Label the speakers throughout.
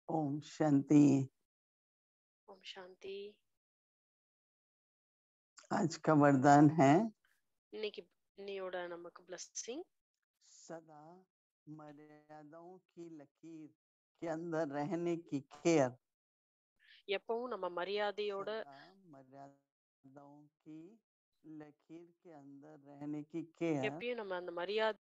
Speaker 1: ओम शांति
Speaker 2: ஓம் சாந்தி
Speaker 1: आज का वरदान है
Speaker 2: இன்னைக்கு இன்னையோட நமக்கு பிளஸ்ஸிங்
Speaker 1: सदा मर्यादाओं की लकीर के अंदर रहने की केयर
Speaker 2: எப்பவும் நம்ம மரியாதையோட
Speaker 1: सदा मर्यादाओं की लकीर के अंदर रहने की केयर
Speaker 2: எப்பயும் நம்ம அந்த மரியாதை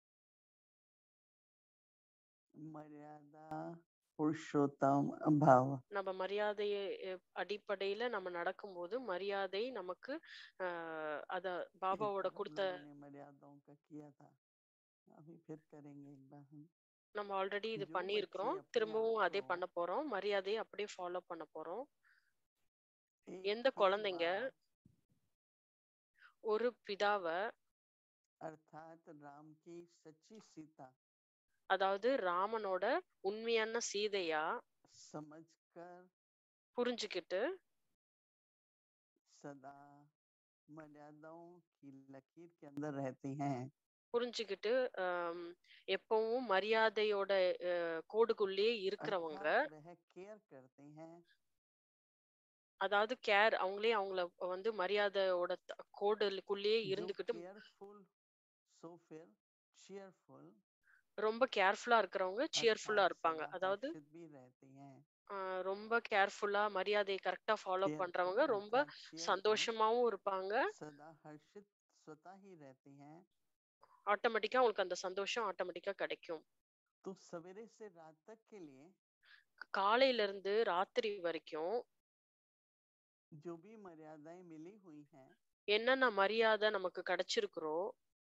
Speaker 1: मर्यादा पुरुषोत्तम भाव
Speaker 2: நம்ம மரியாதையை அஹ், அடிப்படையில நம்ம நடக்கும்போது மரியாதை நமக்கு ஆஹ் அத
Speaker 1: एक
Speaker 2: பாபாவோட
Speaker 1: हम
Speaker 2: கொடுத்த
Speaker 1: लोगों ने मर्यादाओं का किया था अभी फिर करेंगे एक बार हम
Speaker 2: நம்ம ஆல்ரெடி இது
Speaker 1: जो
Speaker 2: பண்ணியிருக்கிறோம்
Speaker 1: बच्चे अपने
Speaker 2: திரும்பவும்
Speaker 1: आप
Speaker 2: அதே
Speaker 1: को
Speaker 2: பண்ண போறோம் மரியாதையை அப்படியே ஃபாலோ பண்ண போறோம்
Speaker 1: एक
Speaker 2: எந்த
Speaker 1: ही
Speaker 2: குழந்தைங்க
Speaker 1: बात
Speaker 2: ஒரு பிதாவை
Speaker 1: अर्थात राम की सच्ची सीता
Speaker 2: அதாவது ராமனோட உண்மையான சீதையா
Speaker 1: समझकर
Speaker 2: புரிஞ்சுக்கிட்டு
Speaker 1: सदा मर्यादाओं की लकीर के अंदर रहती हैं
Speaker 2: புரிஞ்சுக்கிட்டு ஆம், எப்பவும் மரியாதையோட அஹ், கோடுக்குள்ளேயே இருக்கிறவங்க
Speaker 1: अर्थात वह केयर करते हैं
Speaker 2: அதாவது கேர் அவங்களே அவங்கள வந்து மரியாதையோட த- கோடுக்குள்ளேயே
Speaker 1: जो
Speaker 2: இருந்துகிட்டு
Speaker 1: केयरफुल सो फिर cheerful
Speaker 2: ரொம்ப கேர்ஃபுல்லா இருக்கிறவங்க சியர்ஃபுல்லா
Speaker 1: अर्थात
Speaker 2: இருப்பாங்க
Speaker 1: सदा
Speaker 2: அதாவது
Speaker 1: हर्षित भी रहती हैं
Speaker 2: ஆஹ், ரொம்ப கேர்ஃபுல்லா மரியாதையை கரெக்டா ஃபாலோ பண்றவங்க
Speaker 1: केयरफुल
Speaker 2: ரொம்ப
Speaker 1: अर्थात cheerful
Speaker 2: சந்தோஷமாவும் இருப்பாங்க
Speaker 1: सदा हर्षित स्वतः ही रहती हैं
Speaker 2: ஆட்டோமேட்டிக்கா அவங்களுக்கு அந்த சந்தோஷம் ஆட்டோமேட்டிக்கா கிடைக்கும்
Speaker 1: तो सवेरे से रात तक के लिए
Speaker 2: காலையில இருந்து ராத்திரி வரைக்கும்
Speaker 1: जो भी मर्यादाएं मिली हुई हैं
Speaker 2: என்னென்ன மரியாதை நமக்கு கிடைச்சிருக்கிறோ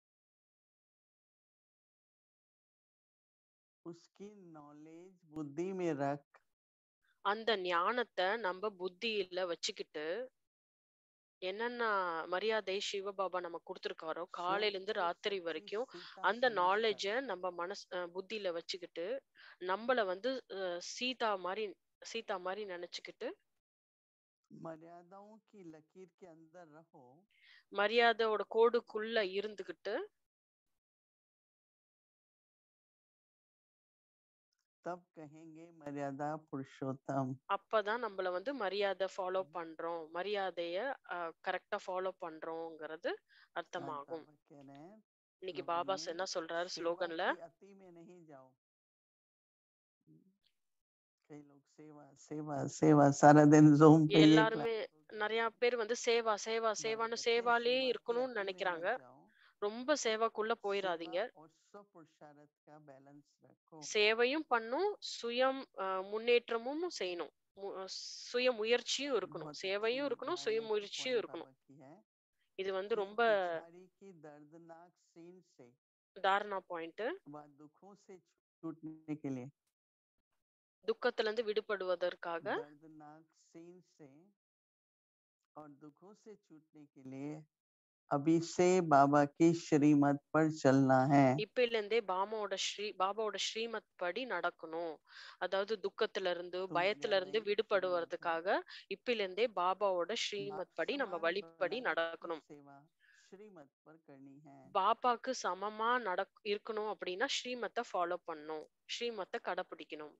Speaker 1: उसकी नॉलेज बुद्धि में रख
Speaker 2: அந்த ஞானத்தை நம்ம புத்தியில வச்சுக்கிட்டு என்னென்ன மரியாதை சிவபாபா நமக்கு கொடுத்துருக்காரோ காலையில இருந்து
Speaker 1: स्वयं को
Speaker 2: ராத்திரி
Speaker 1: सच्ची
Speaker 2: வரைக்கும்
Speaker 1: सीता
Speaker 2: அந்த
Speaker 1: समझकर
Speaker 2: நாலேஜ நம்ம மனசு அஹ் புத்தியில வச்சுக்கிட்டு நம்மள வந்து அஹ் சீதா மாதிரி சீதா மாதிரி நினைச்சுக்கிட்டு
Speaker 1: मर्यादाओं की लकीर के अंदर रहो
Speaker 2: மரியாதையோட கோடுக்குள்ள இருந்துகிட்டு
Speaker 1: तब कहेंगे मर्यादा पुरुषोत्तम
Speaker 2: அப்பதான் நம்மள வந்து மரியாதை ஃபாலோ பண்றோம் மரியாதைய கரெக்டா ஃபாலோ பண்றோங்கிறது
Speaker 1: आज
Speaker 2: அர்த்தமாகும்
Speaker 1: बाबा कह रहे हैं
Speaker 2: இன்னைக்கு
Speaker 1: स्लोगन
Speaker 2: பாபா
Speaker 1: में
Speaker 2: என்ன சொல்றாரு
Speaker 1: सेवा
Speaker 2: ஸ்லோகன்ல
Speaker 1: की अति में नहीं जाओ हम्म, कई लोग सेवा सेवा सेवा सारा दिन जूम पे ये
Speaker 2: எல்லாருமே
Speaker 1: क्लास होगी
Speaker 2: நிறைய பேர் வந்து சேவா சேவா
Speaker 1: बाबा
Speaker 2: சேவான்னு
Speaker 1: कहते हैं
Speaker 2: சேவாலே
Speaker 1: सेवा की
Speaker 2: இருக்கணும்னு
Speaker 1: अति में
Speaker 2: நினைக்கிறாங்க
Speaker 1: मत जाओ
Speaker 2: ரொம்ப சேவாக்குள்ள போயிடாதீங்க
Speaker 1: सेवा और स्वपुरुषार्थ का बैलेंस रखो
Speaker 2: சேவையும் பண்ணும் சுயம் அஹ், முன்னேற்றமும் செய்யணும் மு- அஹ், சுய முயற்சியும் இருக்கணும்
Speaker 1: बहुत अच्छी
Speaker 2: சேவையும் இருக்கணும் சுய
Speaker 1: धारणा की
Speaker 2: முயற்சியும்
Speaker 1: पॉइंट
Speaker 2: இருக்கணும்
Speaker 1: बाबा की है
Speaker 2: இது வந்து
Speaker 1: कि
Speaker 2: ரொம்ப
Speaker 1: पिछाड़ी की दर्दनाक सीन से
Speaker 2: தாரணா பாயிண்ட்
Speaker 1: व दुखों से छूटने के लिए
Speaker 2: துக்கத்துல இருந்து விடுபடுவதற்காக
Speaker 1: दर्दनाक सीन से और दुखों से छूटने के लिए अभी से बाबा की श्रीमत पर चलना है
Speaker 2: இப்பையில இருந்தே பாமாவோட ஸ்ரீ பாபாவோட ஸ்ரீமத் படி நடக்கணும் அதாவது துக்கத்துல இருந்து
Speaker 1: तो
Speaker 2: பயத்துல இருந்து
Speaker 1: मर्यादाएं श्रीमत में
Speaker 2: விடுபடுவதற்காக இப்பையில இருந்தே பாபாவோட ஸ்ரீமத் படி நம்ம
Speaker 1: बासमान
Speaker 2: வழிப்படி
Speaker 1: बनाने की
Speaker 2: நடக்கணும்
Speaker 1: सेवा श्रीमत पर करनी है
Speaker 2: பாபாக்கு சமமா நடக் இருக்கணும் அப்படின்னா ஸ்ரீமத்தை ஃபாலோ பண்ணணும் ஸ்ரீமத்தை கடைபிடிக்கணும்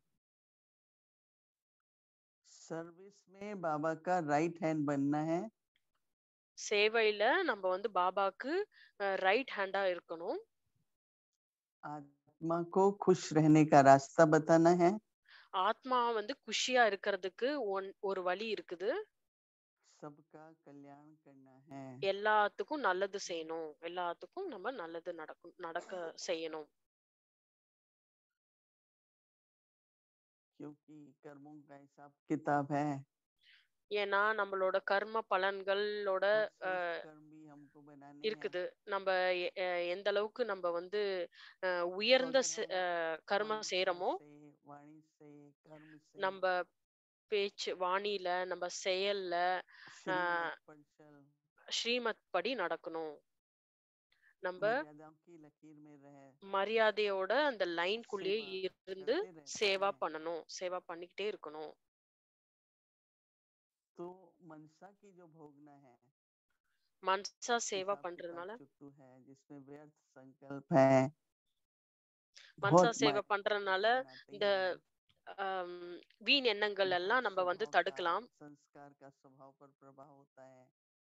Speaker 1: सर्विस में बाबा का राइट हैंड बनना है
Speaker 2: சேவையில நம்ம வந்து பாபாக்கு ரைட் ஹேண்டா இருக்கணும்
Speaker 1: आत्मा को खुश रहने का रास्ता बताना है
Speaker 2: ஆத்மா வந்து குஷியா இருக்கிறதுக்கு ஒன் ஒரு வழி இருக்குது
Speaker 1: सबका कल्याण करना है
Speaker 2: எல்லாத்துக்கும் நல்லது செய்யணும் எல்லாத்துக்கும் நம்ம நல்லது நடக்கும் நடக்க செய்யணும்
Speaker 1: क्योंकि कर्मों का हिसाब किताब है
Speaker 2: ஏன்னா நம்மளோட கர்ம பலன்களோட
Speaker 1: और श्रेष्ठ
Speaker 2: அஹ்,
Speaker 1: कर्म भी हमको बनाने हैं
Speaker 2: இருக்குது நம்ம எ- அஹ், எந்த அளவுக்கு நம்ம வந்து அஹ், உயர்ந்த
Speaker 1: अगर
Speaker 2: செ-
Speaker 1: हम
Speaker 2: அஹ், கர்ம
Speaker 1: मंत्र
Speaker 2: செய்யறோமோ
Speaker 1: से वाणी से कर्म से
Speaker 2: நம்ம பேச்சு வாணியில நம்ம செயல்ல
Speaker 1: श्रीमत पर चल
Speaker 2: ஸ்ரீமத் படி நடக்கணும் நம்ம
Speaker 1: मर्यादाओं की लकीर में रह
Speaker 2: மரியாதையோட அந்த லைன்குள்ளேயே
Speaker 1: सेवा
Speaker 2: இருந்து
Speaker 1: करते रहते
Speaker 2: சேவா
Speaker 1: हैं
Speaker 2: பண்ணணும் சேவா பண்ணிக்கிட்டே இருக்கணும்
Speaker 1: तो मनसा की जो भोगना है
Speaker 2: மனசா சேவா
Speaker 1: हिसाब
Speaker 2: பண்றதுனால
Speaker 1: किताब चुकू है जिसमें व्यर्थ संकल्प है
Speaker 2: மனசா
Speaker 1: बहुत
Speaker 2: சேவை
Speaker 1: माया
Speaker 2: பண்றதுனால
Speaker 1: बनाते
Speaker 2: இந்த
Speaker 1: हैं
Speaker 2: அம், வீண் எண்ணங்கள்
Speaker 1: बहुत
Speaker 2: எல்லாம் நம்ம வந்து
Speaker 1: स्वभाव का
Speaker 2: தடுக்கலாம்
Speaker 1: संस्कार का स्वभाव पर प्रभाव होता है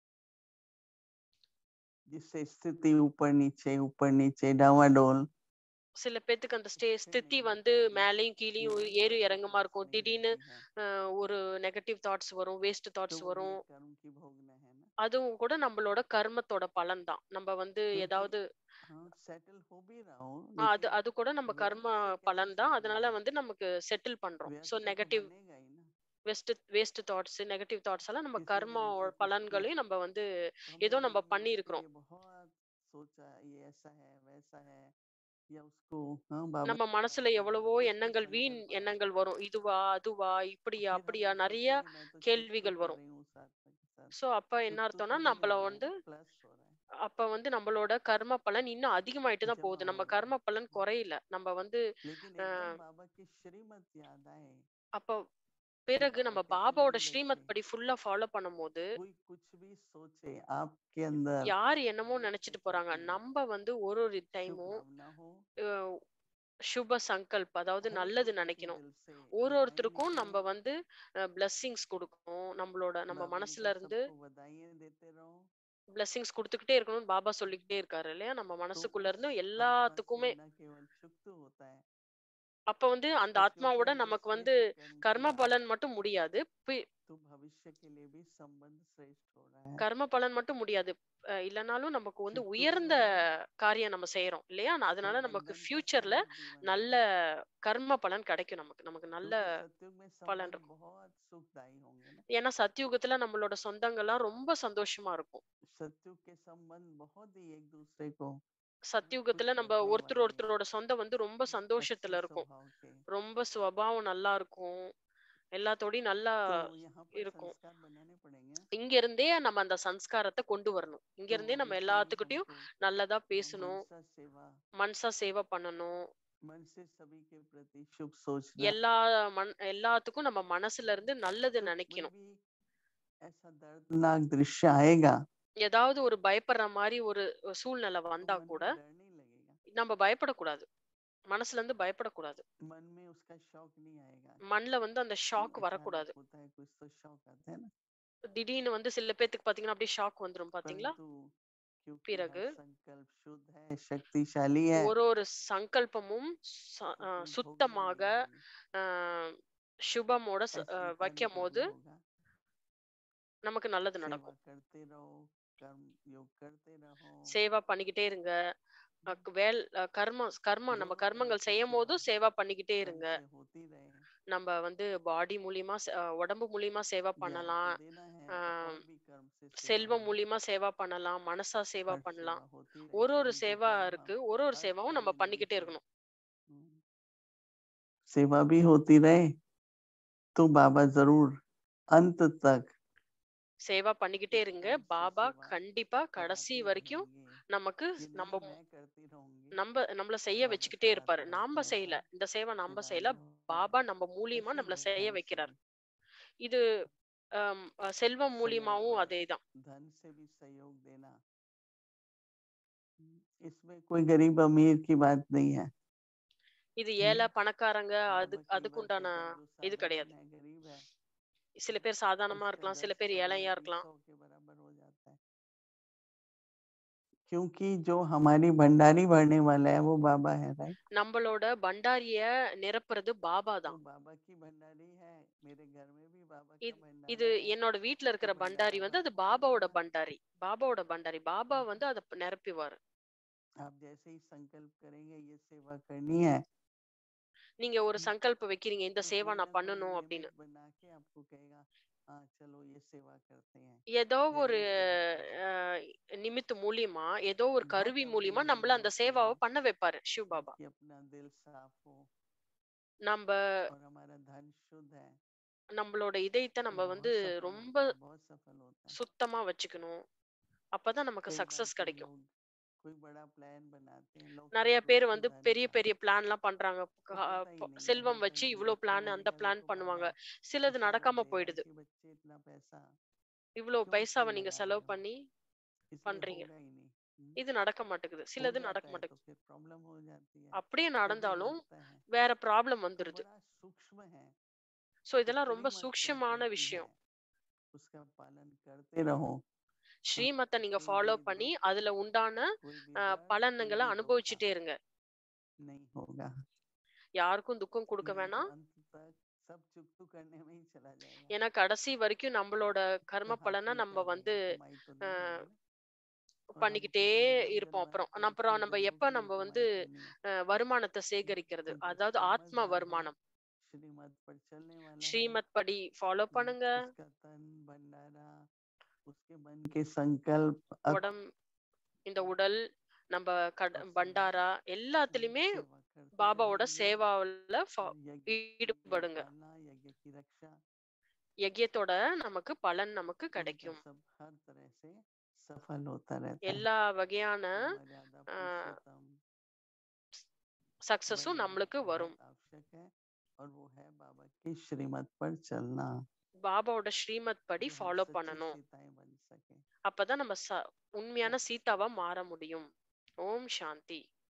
Speaker 1: जिससे स्थिति ऊपर नीचे ऊपर नीचे डावाडोल
Speaker 2: சில பேத்துக்கு அந்த ஸ்டே
Speaker 1: अच्छे
Speaker 2: ஸ்திதி
Speaker 1: नहीं
Speaker 2: வந்து
Speaker 1: होता है
Speaker 2: மேலேயும் கீழேயும்
Speaker 1: ये
Speaker 2: ஏறு
Speaker 1: हमारे
Speaker 2: இறங்குமா
Speaker 1: पास
Speaker 2: இருக்கும்
Speaker 1: नहीं
Speaker 2: திடீர்னு
Speaker 1: रहती है
Speaker 2: அஹ், ஒரு நெகட்டிவ் தாட்ஸ் வரும் வேஸ்ட்
Speaker 1: तो
Speaker 2: தாட்ஸ்
Speaker 1: वो भी
Speaker 2: வரும்
Speaker 1: एक कर्म की भोगना है ना
Speaker 2: அதுவும் கூட நம்மளோட கர்மத்தோட பலன் தான் நம்ம வந்து
Speaker 1: क्योंकि
Speaker 2: ஏதாவது
Speaker 1: हाँ सेटल हो भी रहा हूँ
Speaker 2: ஆ, அது
Speaker 1: लेकिन
Speaker 2: அது கூட நம்ம
Speaker 1: व्यर्थ
Speaker 2: கர்ம
Speaker 1: से कैसे
Speaker 2: பலன் தான்
Speaker 1: सेटल
Speaker 2: அதனால
Speaker 1: हो
Speaker 2: வந்து நமக்கு செட்டில் பண்றோம்
Speaker 1: व्यर्थ
Speaker 2: ஸோ
Speaker 1: से तो
Speaker 2: நெகட்டிவ்
Speaker 1: बनेगा ही ना
Speaker 2: waste waste thoughts negative thoughts எல்லாம் நம்ம
Speaker 1: किसी
Speaker 2: கர்ம
Speaker 1: वजह से कुछ किया
Speaker 2: பலன்களையும் நம்ம வந்து
Speaker 1: तो
Speaker 2: ஏதோ
Speaker 1: हमने
Speaker 2: நம்ம
Speaker 1: जीवन में
Speaker 2: பண்ணி
Speaker 1: उसके
Speaker 2: இருக்கிறோம்
Speaker 1: लिए बहुत सोचा ये ऐसा है वैसा है या उसको हाँ बाबा
Speaker 2: நம்ம
Speaker 1: ने
Speaker 2: மனசுல
Speaker 1: बताया
Speaker 2: எவ்வளவோ
Speaker 1: कुछ भी
Speaker 2: எண்ணங்கள் வீண்
Speaker 1: संकल्प आए
Speaker 2: எண்ணங்கள் வரும் இதுவா அதுவா இப்படியா
Speaker 1: फिर
Speaker 2: அப்படியா
Speaker 1: हमने
Speaker 2: நிறைய
Speaker 1: सोचा कि मैं तो चुप चुप
Speaker 2: கேள்விகள்
Speaker 1: कर
Speaker 2: வரும்
Speaker 1: रही हूँ साथ में के साथ
Speaker 2: ஸோ அப்ப என்ன
Speaker 1: चुप तो
Speaker 2: அர்த்தம்னா
Speaker 1: कम नहीं
Speaker 2: நம்மள
Speaker 1: हो रहा
Speaker 2: வந்து
Speaker 1: है प्लस हो रहा है
Speaker 2: அப்ப வந்து நம்மளோட கர்ம பலன் இன்னும் அதிகமாயிட்டு தான்
Speaker 1: जमा
Speaker 2: போகுது நம்ம
Speaker 1: हो रहा है
Speaker 2: கர்ம பலன் குறையல நம்ம வந்து
Speaker 1: लेकिन एकदम
Speaker 2: அஹ்,
Speaker 1: बाबा की श्रीमत याद आए
Speaker 2: அப்ப
Speaker 1: कि
Speaker 2: பிறகு
Speaker 1: बाबा
Speaker 2: நம்ம
Speaker 1: कहते
Speaker 2: பாபாவோட
Speaker 1: नहीं
Speaker 2: ஸ்ரீமத்
Speaker 1: बच्चे
Speaker 2: படி ஃபுல்லா ஃபாலோ பண்ணும்போது
Speaker 1: कोई कुछ भी सोचे आपके अंदर
Speaker 2: யார் என்னமோ
Speaker 1: नेक
Speaker 2: நினைச்சிட்டு போறாங்க
Speaker 1: सोचे
Speaker 2: நம்ம வந்து ஒரு ஒரு
Speaker 1: शुभ
Speaker 2: டைமும்
Speaker 1: भावना हो
Speaker 2: சுப சங்கல்ப் அதாவது
Speaker 1: हर
Speaker 2: நல்லது
Speaker 1: एक के
Speaker 2: நினைக்கணும்
Speaker 1: दिल से
Speaker 2: ஒரு
Speaker 1: बधाई
Speaker 2: ஒருத்தருக்கும் நம்ம
Speaker 1: निकले
Speaker 2: வந்து பிளஸ்ஸிங்ஸ் கொடுக்கணும் நம்மளோட நம்ம
Speaker 1: बाबा ने
Speaker 2: மனசுல
Speaker 1: कहा
Speaker 2: இருந்து
Speaker 1: सबको बधाइयां देते रहो
Speaker 2: பிளஸ்ஸிங்ஸ் கொடுத்துக்கிட்டே இருக்கணும்னு பாபா சொல்லிக்கிட்டே இருக்காரு இல்லையா நம்ம
Speaker 1: तो
Speaker 2: மனசுக்குள்ள
Speaker 1: उस
Speaker 2: இருந்து
Speaker 1: आत्मा से
Speaker 2: எல்லாத்துக்குமே
Speaker 1: न केवल सुख होता है
Speaker 2: அப்ப வந்து அந்த
Speaker 1: तो क्योंकि
Speaker 2: ஆத்மாவோட
Speaker 1: हमने
Speaker 2: நமக்கு வந்து
Speaker 1: श्रेष्ठ कर्म
Speaker 2: கர்ம
Speaker 1: किया
Speaker 2: பலன் மட்டும் முடியாது பி-
Speaker 1: तो भविष्य के लिए भी संबंध श्रेष्ठ हो रहा है
Speaker 2: கர்ம பலன் மட்டும் முடியாது அஹ் இல்லைனாலும் நமக்கு வந்து
Speaker 1: फिर तो
Speaker 2: உயர்ந்த
Speaker 1: हमें
Speaker 2: காரியம் நம்ம செய்யறோம் இல்லையா நான்
Speaker 1: फिर
Speaker 2: அதனால நமக்கு
Speaker 1: एकदम का
Speaker 2: ஃபியூச்சர்ல
Speaker 1: सादा जीवन
Speaker 2: நல்ல
Speaker 1: होगा
Speaker 2: கர்ம பலன் கிடைக்கும் நமக்கு நமக்கு நல்ல
Speaker 1: क्योंकि सत्युग में
Speaker 2: பலன்
Speaker 1: संबंध
Speaker 2: இருக்கும்
Speaker 1: बहुत सुखदायी होंगे ना
Speaker 2: ஏன்னா சத்தியுகத்துல நம்மளோட சொந்தங்கள்லாம் ரொம்ப சந்தோஷமா இருக்கும்
Speaker 1: सत्युग के संबंध बहुत ही एक दूसरे को खुश
Speaker 2: சத்தியுகத்துல நம்ம
Speaker 1: रखने
Speaker 2: ஒருத்தர்
Speaker 1: वाले
Speaker 2: ஒருத்தரோட சொந்தம் வந்து ரொம்ப
Speaker 1: अच्छे
Speaker 2: சந்தோஷத்துல இருக்கும்
Speaker 1: स्वभाव के
Speaker 2: ரொம்ப சுபாவம் நல்லா இருக்கும் எல்லாத்தோடையும் நல்லா
Speaker 1: तो यहाँ पर
Speaker 2: இருக்கும்
Speaker 1: संस्कार बनाने पड़ेंगे
Speaker 2: இங்க இருந்தே நம்ம அந்த சம்ஸ்காரத்தை கொண்டு வரணும் இங்க
Speaker 1: तो
Speaker 2: இருந்தே நம்ம
Speaker 1: इसलिए
Speaker 2: எல்லாத்துக்கிட்டையும்
Speaker 1: हमको
Speaker 2: நல்லதா
Speaker 1: हाँ,
Speaker 2: பேசணும்
Speaker 1: मनसा सेवा
Speaker 2: மனசா சேவை பண்ணணும்
Speaker 1: मन से सभी के प्रति शुभ सोचना
Speaker 2: எல்லா மன் எல்லாத்துக்கும் நம்ம மனசுல இருந்து நல்லது
Speaker 1: तो कोई
Speaker 2: நினைக்கணும்
Speaker 1: भी ऐसा दर्दनाक दृश्य आएगा
Speaker 2: ஏதாவது ஒரு பயப்படுற மாதிரி ஒரு சூழ்நிலை
Speaker 1: तो
Speaker 2: வந்தா
Speaker 1: मन
Speaker 2: கூட
Speaker 1: में डर नहीं लगेगा
Speaker 2: நம்ம பயப்படக்கூடாது மனசுல இருந்து பயப்படக்கூடாது
Speaker 1: मन में उसका शौक नहीं आएगा
Speaker 2: மண்ல வந்து அந்த
Speaker 1: कि
Speaker 2: ஷாக் வரக்கூடாது
Speaker 1: अचानक होता है कुछ तो शौक आता है ना
Speaker 2: திடீர்னு வந்து சில பேத்துக்கு பாத்தீங்கன்னா அப்படியே ஷாக் வந்துரும் பாத்தீங்களா
Speaker 1: परंतु क्योंकि
Speaker 2: பிறகு
Speaker 1: हर संकल्प शुद्ध है शक्तिशाली है
Speaker 2: ஒரு ஒரு சங்கல்பமும் ச-
Speaker 1: तो
Speaker 2: அஹ்
Speaker 1: कोई भोगना
Speaker 2: சுத்தமாக
Speaker 1: नहीं होगी
Speaker 2: ஆஹ் சுபமோட ச-
Speaker 1: ऐसे ही
Speaker 2: அஹ்
Speaker 1: कर्म
Speaker 2: வைக்கும் போது
Speaker 1: करना होगा
Speaker 2: நமக்கு நல்லது
Speaker 1: सेवा
Speaker 2: நடக்கும்
Speaker 1: करते रहो कर्म योग करते रहो
Speaker 2: சேவா பண்ணிக்கிட்டே இருங்க அஹ் வேல் அஹ் கர்ம கர்ம நம்ம
Speaker 1: दोनों तरह
Speaker 2: கர்மங்கள்
Speaker 1: की
Speaker 2: செய்யும்
Speaker 1: सेवा
Speaker 2: போதும் சேவா பண்ணிக்கிட்டே
Speaker 1: कर्म
Speaker 2: இருங்க
Speaker 1: से होती रहे
Speaker 2: நம்ம வந்து பாடி மூலியமா ச- அஹ் உடம்பு மூலியமா சேவா
Speaker 1: ज्ञान को
Speaker 2: பண்ணலாம்
Speaker 1: देना है तो
Speaker 2: ஆஹ்
Speaker 1: और भी कर्म से सेवा
Speaker 2: செல்வம்
Speaker 1: है
Speaker 2: மூலியமா சேவா பண்ணலாம் மனசா சேவா
Speaker 1: हर
Speaker 2: பண்ணலாம்
Speaker 1: सेवा होती रहे
Speaker 2: ஒரு ஒரு
Speaker 1: परंतु
Speaker 2: சேவா
Speaker 1: केवल
Speaker 2: இருக்கு
Speaker 1: हम
Speaker 2: ஒரு ஒரு
Speaker 1: अर्थ
Speaker 2: சேவாவும்
Speaker 1: को
Speaker 2: நம்ம
Speaker 1: लेने
Speaker 2: பண்ணிக்கிட்டே
Speaker 1: से
Speaker 2: இருக்கணும்
Speaker 1: हम्म, सेवा भी होती रहे तो बाबा जरूर अंत तक
Speaker 2: சேவா பண்ணிக்கிட்டே
Speaker 1: इस
Speaker 2: இருங்க
Speaker 1: तरह से
Speaker 2: பாபா
Speaker 1: सेवा
Speaker 2: கண்டிப்பா கடைசி
Speaker 1: कराते
Speaker 2: வரைக்கும்
Speaker 1: रहेंगे
Speaker 2: நமக்கு
Speaker 1: कि
Speaker 2: நம்ம
Speaker 1: नहीं मैं करती रहूंगी
Speaker 2: நம்ம நம்மள செய்ய
Speaker 1: बाबा
Speaker 2: வச்சுக்கிட்டே இருப்பாரு
Speaker 1: कराता
Speaker 2: நாம
Speaker 1: रहता
Speaker 2: செய்யல
Speaker 1: रहता
Speaker 2: இந்த சேவை நாம
Speaker 1: फिर
Speaker 2: செய்யல
Speaker 1: आगे
Speaker 2: பாபா
Speaker 1: होगा
Speaker 2: நம்ம மூலியமா
Speaker 1: ऐसे ही
Speaker 2: நம்மள
Speaker 1: है
Speaker 2: செய்ய
Speaker 1: धन से
Speaker 2: வைக்கிறார்
Speaker 1: भी
Speaker 2: இது ஆம், அஹ் செல்வம்
Speaker 1: समय
Speaker 2: மூலியமாவும்
Speaker 1: पर
Speaker 2: அதேதான்
Speaker 1: धन से भी सहयोग देना हम्म, इसमें कोई गरीब अमीर की बात नहीं है
Speaker 2: இது
Speaker 1: हम्म,
Speaker 2: ஏழை பணக்காரங்க அது
Speaker 1: बाबा कई बार
Speaker 2: அதுக்குண்டான
Speaker 1: कहता है जो
Speaker 2: இது கிடையாது
Speaker 1: साधारण है गरीब है
Speaker 2: சில பேர் சாதாரணமா
Speaker 1: उसका
Speaker 2: இருக்கலாம் சில
Speaker 1: दस
Speaker 2: பேர்
Speaker 1: करोड़
Speaker 2: ஏழையா
Speaker 1: भी
Speaker 2: இருக்கலாம்
Speaker 1: सौ के बराबर हो जाता है क्योंकि जो हमारी भंडारी भरने वाला है वो बाबा है राइट
Speaker 2: நம்மளோட பண்டாரிய நிரப்புறது பாபா
Speaker 1: तो
Speaker 2: தான்
Speaker 1: बाबा की भंडारी है मेरे घर में भी बाबा का
Speaker 2: இது- இது
Speaker 1: भंडारा है
Speaker 2: என்னோட வீட்ல
Speaker 1: तो
Speaker 2: இருக்கிற
Speaker 1: भंडारा
Speaker 2: பண்டாரி வந்து அது
Speaker 1: भरपूर
Speaker 2: பாபாவோட
Speaker 1: होगा
Speaker 2: பண்டாரி பாபாவோட பண்டாரி பாபா
Speaker 1: हम्म,
Speaker 2: வந்து அதை நிரப்பிவாரு
Speaker 1: आप जैसे ही संकल्प करेंगे ये सेवा करनी है
Speaker 2: நீங்க ஒரு
Speaker 1: हम्म,
Speaker 2: சங்கல்ப வைக்கிறீங்க இந்த
Speaker 1: तो
Speaker 2: சேவா
Speaker 1: कोई
Speaker 2: நான்
Speaker 1: ना कोई
Speaker 2: பண்ணணும் அப்படின்னு
Speaker 1: लिमिट बना के आपको कहेगा हाँ चलो ये सेवा करते हैं
Speaker 2: ஏதோ
Speaker 1: या
Speaker 2: ஒரு
Speaker 1: ये सेवा करो
Speaker 2: அஹ், நிமித்து மூலியமா ஏதோ ஒரு
Speaker 1: बहुत
Speaker 2: கருவி
Speaker 1: कम
Speaker 2: மூலியமா
Speaker 1: लोग
Speaker 2: நம்மள அந்த
Speaker 1: होते
Speaker 2: சேவாவை
Speaker 1: हैं
Speaker 2: பண்ண வைப்பாரு சிவ பாபா
Speaker 1: कि अपना दिल साफ हो
Speaker 2: நம்ம
Speaker 1: और हमारा धन शुद्ध है
Speaker 2: நம்மளோட இதயத்தை
Speaker 1: तो
Speaker 2: நம்ம வந்து
Speaker 1: बहुत सफल
Speaker 2: ரொம்ப
Speaker 1: होता है बहुत सफल होता है
Speaker 2: சுத்தமா வச்சுக்கணும் அப்பதான் நமக்கு
Speaker 1: कई बार
Speaker 2: சக்சஸ்
Speaker 1: तो
Speaker 2: கிடைக்கும்
Speaker 1: लोग कोई बड़ा प्लान बनाते हैं
Speaker 2: நிறைய
Speaker 1: लौकिक रूप
Speaker 2: பேர்
Speaker 1: से
Speaker 2: வந்து
Speaker 1: धन
Speaker 2: பெரிய
Speaker 1: का
Speaker 2: பெரிய பிளான் எல்லாம் பண்றாங்க
Speaker 1: तो
Speaker 2: கா-
Speaker 1: होता ही
Speaker 2: பொ-
Speaker 1: नहीं है
Speaker 2: செல்வம்
Speaker 1: होता
Speaker 2: வச்சு
Speaker 1: ही नहीं
Speaker 2: இவ்ளோ
Speaker 1: बच्चा
Speaker 2: பிளான்
Speaker 1: बन
Speaker 2: அந்த
Speaker 1: गया
Speaker 2: பிளான்
Speaker 1: देखो
Speaker 2: பண்ணுவாங்க
Speaker 1: बाबा
Speaker 2: சிலது
Speaker 1: इतना
Speaker 2: நடக்காம
Speaker 1: देगा
Speaker 2: போயிடுது
Speaker 1: कि बच्चे इतना पैसा
Speaker 2: இவ்ளோ
Speaker 1: क्यों
Speaker 2: பைசாவை
Speaker 1: उसमें
Speaker 2: நீங்க
Speaker 1: लगा
Speaker 2: செலவு
Speaker 1: रहे हो
Speaker 2: பண்ணி
Speaker 1: इसलिए
Speaker 2: பண்றீங்க
Speaker 1: होगा ही नहीं हम्म,
Speaker 2: இது நடக்க மாட்டேங்குது
Speaker 1: हो
Speaker 2: சிலது
Speaker 1: जाता
Speaker 2: நடக்க
Speaker 1: है तो
Speaker 2: மாட்டேங்குது
Speaker 1: फिर प्रॉब्लम हो जाती है
Speaker 2: அப்படியே
Speaker 1: तो भी
Speaker 2: நடந்தாலும்
Speaker 1: लगता है
Speaker 2: வேற ப்ராப்ளம்
Speaker 1: तो
Speaker 2: வந்துருது
Speaker 1: बड़ा सूक्ष्म है
Speaker 2: சோ
Speaker 1: कि
Speaker 2: இதெல்லாம் ரொம்ப
Speaker 1: श्रीमत क्या
Speaker 2: சூக்ஷ்மமான
Speaker 1: कहती है
Speaker 2: விஷயம்
Speaker 1: उसका पालन करते रहो
Speaker 2: ஸ்ரீமத்தை நீங்க
Speaker 1: कोई
Speaker 2: ஃபாலோ
Speaker 1: भी
Speaker 2: பண்ணி
Speaker 1: दुख
Speaker 2: அதுல உண்டான
Speaker 1: कोई भी
Speaker 2: அஹ்,
Speaker 1: दर्द कोई
Speaker 2: பலன்களை
Speaker 1: भी धोखा
Speaker 2: அனுபவிச்சுட்டே இருங்க
Speaker 1: नहीं होगा
Speaker 2: யாருக்கும் துக்கம் கொடுக்க
Speaker 1: नहीं तो
Speaker 2: வேணாம்
Speaker 1: अंत तक सब चुकतू करने में ही चला जाएगा
Speaker 2: ஏன்னா கடைசி வரைக்கும் நம்மளோட
Speaker 1: तो
Speaker 2: கர்ம
Speaker 1: हाथ
Speaker 2: பலனை
Speaker 1: में
Speaker 2: நம்ம
Speaker 1: कर
Speaker 2: வந்து
Speaker 1: देगा कमाई तो नहीं
Speaker 2: அஹ்,
Speaker 1: होगी ना और हम
Speaker 2: பண்ணிக்கிட்டே
Speaker 1: किसी गरीब
Speaker 2: இருப்போம்
Speaker 1: जनवा
Speaker 2: அப்புறம் அப்புறம்
Speaker 1: गरीब
Speaker 2: நம்ம
Speaker 1: जन्मों
Speaker 2: எப்ப
Speaker 1: के लिए
Speaker 2: நம்ம வந்து
Speaker 1: कमाई करनी है
Speaker 2: அஹ், வருமானத்தை
Speaker 1: नहीं
Speaker 2: சேகரிக்கிறது
Speaker 1: तो जो
Speaker 2: அதாவது
Speaker 1: श्रीमत
Speaker 2: ஆத்ம
Speaker 1: बाबा
Speaker 2: வருமானம்
Speaker 1: श्रीमत पर चलने वाला है
Speaker 2: ஸ்ரீமத் படி ஃபாலோ
Speaker 1: हम्म,
Speaker 2: பண்ணுங்க
Speaker 1: उसका तन भंडारा उसके मन के संकल्प अक
Speaker 2: உடம் இந்த உடல் நம்ம கட
Speaker 1: और सब
Speaker 2: பண்டாரா
Speaker 1: उसकी
Speaker 2: எல்லாத்துலயுமே
Speaker 1: सेवा करते
Speaker 2: பாபாவோட
Speaker 1: रहेंगे
Speaker 2: சேவாவுல ஃபா-
Speaker 1: और यज्ञ की
Speaker 2: ஈடுபடுங்க
Speaker 1: पालना यज्ञ की रक्षा
Speaker 2: யஜ்யத்தோட நமக்கு பலன் நமக்கு
Speaker 1: उनका
Speaker 2: கிடைக்கும்
Speaker 1: सब हर तरह से सफल होता रहता है
Speaker 2: எல்லா वகையான
Speaker 1: वो मर्यादा
Speaker 2: अ,
Speaker 1: पुरुषोत्तम
Speaker 2: சக்சஸும்
Speaker 1: बनना
Speaker 2: நம்மளுக்கு வரும்
Speaker 1: बहुत आवश्यक है और वो है बाबा की श्रीमत पर चलना
Speaker 2: பாபாவோட ஸ்ரீமத் படி
Speaker 1: जो हम
Speaker 2: ஃபாலோ
Speaker 1: सच्चे
Speaker 2: பண்ணணும்
Speaker 1: सीताएं बन सके
Speaker 2: அப்பதான் நம்ம ச- உண்மையான சீதாவா மாற முடியும் ஓம் சாந்தி